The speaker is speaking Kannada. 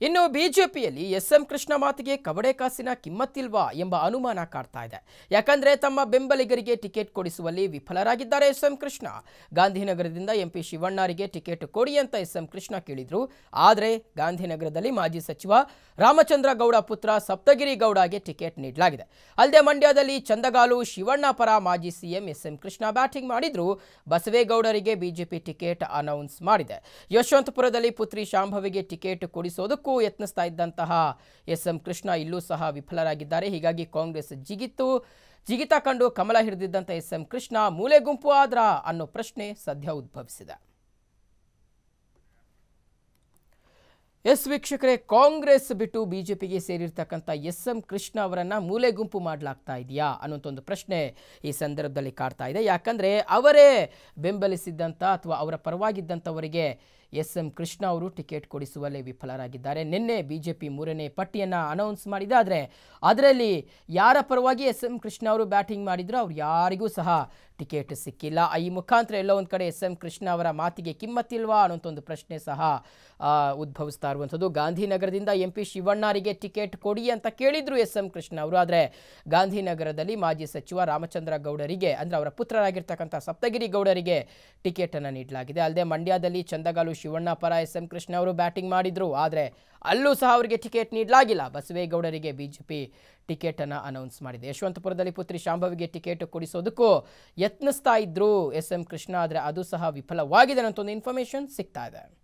ಇನ್ನು ಬಿಜೆಪಿಯಲ್ಲಿ ಎಸ್ ಎಂ ಕೃಷ್ಣ ಮಾತಿಗೆ ಕವಡೆ ಕಾಸಿನ ಕಿಮ್ಮತ್ತಿಲ್ವಾ ಎಂಬ ಅನುಮಾನ ಕಾಡ್ತಾ ಇದೆ ಯಾಕಂದ್ರೆ ತಮ್ಮ ಬೆಂಬಲಿಗರಿಗೆ ಟಿಕೆಟ್ ಕೊಡಿಸುವಲ್ಲಿ ವಿಫಲರಾಗಿದ್ದಾರೆ ಎಸ್ ಎಂ ಕೃಷ್ಣ ಗಾಂಧಿನಗರದಿಂದ ಎಂಪಿ ಶಿವಣ್ಣರಿಗೆ ಟಿಕೆಟ್ ಕೊಡಿ ಅಂತ ಎಸ್ ಎಂ ಕೃಷ್ಣ ಕೇಳಿದ್ರು ಆದರೆ ಗಾಂಧಿನಗರದಲ್ಲಿ ಮಾಜಿ ಸಚಿವ ರಾಮಚಂದ್ರ ಗೌಡ ಪುತ್ರ ಸಪ್ತಗಿರಿ ಗೌಡಗೆ ಟಿಕೆಟ್ ನೀಡಲಾಗಿದೆ ಅಲ್ಲದೆ ಮಂಡ್ಯದಲ್ಲಿ ಚಂದಗಾಲು ಶಿವಣ್ಣ ಪರ ಮಾಜಿ CM S M Krishna batting ಮಾಡಿದ್ರು ಬಸವೇಗೌಡರಿಗೆ ಬಿಜೆಪಿ ಟಿಕೆಟ್ ಅನೌನ್ಸ್ ಮಾಡಿದೆ ಯಶವಂತಪುರದಲ್ಲಿ ಪುತ್ರಿ ಶಾಂಭವಿಗೆ ಟಿಕೆಟ್ ಕೊಡಿಸೋದಕ್ಕೂ ಯತ್ನಿಸ್ತಾ ಇದ್ದಂತಹ ಎಸ್ ಎಂ ಕೃಷ್ಣ ಇಲ್ಲೂ ಸಹ ವಿಫಲರಾಗಿದ್ದಾರೆ ಹೀಗಾಗಿ ಕಾಂಗ್ರೆಸ್ ಜಿಗಿತ್ತು ಜಿಗಿತ ಕಂಡು ಕಮಲ ಹಿಡಿದಿದ್ದಂಥ ಎಸ್ ಎಂ ಕೃಷ್ಣ ಮೂಲೆ ಗುಂಪು ಆದ್ರ ಅನ್ನೋ ಪ್ರಶ್ನೆ ಸದ್ಯ ಉದ್ಭವಿಸಿದೆ ಎಸ್ ವೀಕ್ಷಕರೇ ಕಾಂಗ್ರೆಸ್ ಬಿಟ್ಟು ಬಿಜೆಪಿಗೆ ಸೇರಿರ್ತಕ್ಕಂಥ ಎಸ್ ಎಂ ಕೃಷ್ಣ ಅವರನ್ನ ಮೂಲೆ ಗುಂಪು ಮಾಡಲಾಗ್ತಾ ಇದೆಯಾ ಅನ್ನೋಂಥ ಒಂದು ಪ್ರಶ್ನೆ ಈ ಸಂದರ್ಭದಲ್ಲಿ ಕಾಡ್ತಾ ಇದೆ ಯಾಕಂದ್ರೆ ಅವರೇ ಬೆಂಬಲಿಸಿದ್ದಂಥ ಅಥವಾ ಅವರ ಪರವಾಗಿದ್ದಂಥವರಿಗೆ ಎಸ್ ಎಂ ಕೃಷ್ಣ ಅವರು ಟಿಕೆಟ್ ಕೊಡಿಸುವಲ್ಲಿ ವಿಫಲರಾಗಿದ್ದಾರೆ ನಿನ್ನೆ ಬಿಜೆಪಿ ಮೂರನೇ ಪಟ್ಟಿಯನ್ನು ಅನೌನ್ಸ್ ಮಾಡಿದೆ ಆದರೆ ಅದರಲ್ಲಿ ಯಾರ ಪರವಾಗಿ ಎಸ್ ಎಂ ಕೃಷ್ಣ ಅವರು ಬ್ಯಾಟಿಂಗ್ ಮಾಡಿದ್ರು ಅವ್ರು ಯಾರಿಗೂ ಸಹ ಟಿಕೆಟ್ ಸಿಕ್ಕಿಲ್ಲ ಈ ಮುಖಾಂತರ ಎಲ್ಲೋ ಒಂದು ಕಡೆ ಎಸ್ ಎಂ ಕೃಷ್ಣ ಅವರ ಮಾತಿಗೆ ಕಿಮ್ಮತ್ತಿಲ್ವಾ ಅನ್ನೋಂಥ ಒಂದು ಪ್ರಶ್ನೆ ಸಹ ಆ, ಉದ್ಭವಿಸ್ತಾ ಇರುವಂಥದ್ದು ಗಾಂಧಿನಗರದಿಂದ ಎಂ ಪಿ ಶಿವಣ್ಣರಿಗೆ ಟಿಕೆಟ್ ಕೊಡಿ ಅಂತ ಕೇಳಿದ್ರು ಎಸ್ ಎಂ ಕೃಷ್ಣ ಅವರು ಆದರೆ ಗಾಂಧಿನಗರದಲ್ಲಿ ಮಾಜಿ ಸಚಿವ ರಾಮಚಂದ್ರ ಗೌಡರಿಗೆ ಅಂದರೆ ಅವರ ಪುತ್ರರಾಗಿರ್ತಕ್ಕಂಥ ಸಪ್ತಗಿರಿ ಗೌಡರಿಗೆ ಟಿಕೆಟನ್ನು ನೀಡಲಾಗಿದೆ ಅಲ್ಲದೆ ಮಂಡ್ಯದಲ್ಲಿ ಚಂದಗಾಲು ಶಿವಣ್ಣ ಪರ ಎಸ್ ಎಂ ಕೃಷ್ಣ ಅವರು ಬ್ಯಾಟಿಂಗ್ ಮಾಡಿದ್ರು ಆದರೆ ಅಲ್ಲೂ ಸಹ ಅವರಿಗೆ ಟಿಕೆಟ್ ನೀಡಲಾಗಿಲ್ಲ ಬಸವೇಗೌಡರಿಗೆ ಬಿಜೆಪಿ ಟಿಕೆಟನ್ನು ಅನೌನ್ಸ್ ಮಾಡಿದೆ ಯಶವಂತಪುರದಲ್ಲಿ ಪುತ್ರಿ ಶಾಂಭವಿಗೆ ಟಿಕೆಟ್ ಕೊಡಿಸೋದಕ್ಕೂ ಯತ್ನಿಸ್ತಾ ಇದ್ರು ಎಸ್ ಎಂ ಕೃಷ್ಣ ಆದರೆ ಅದು ಸಹ ವಿಫಲವಾಗಿದೆ ಅನ್ನೋ ಒಂದು ಇನ್ಫಾರ್ಮೇಷನ್ ಸಿಗ್ತಾ ಇದೆ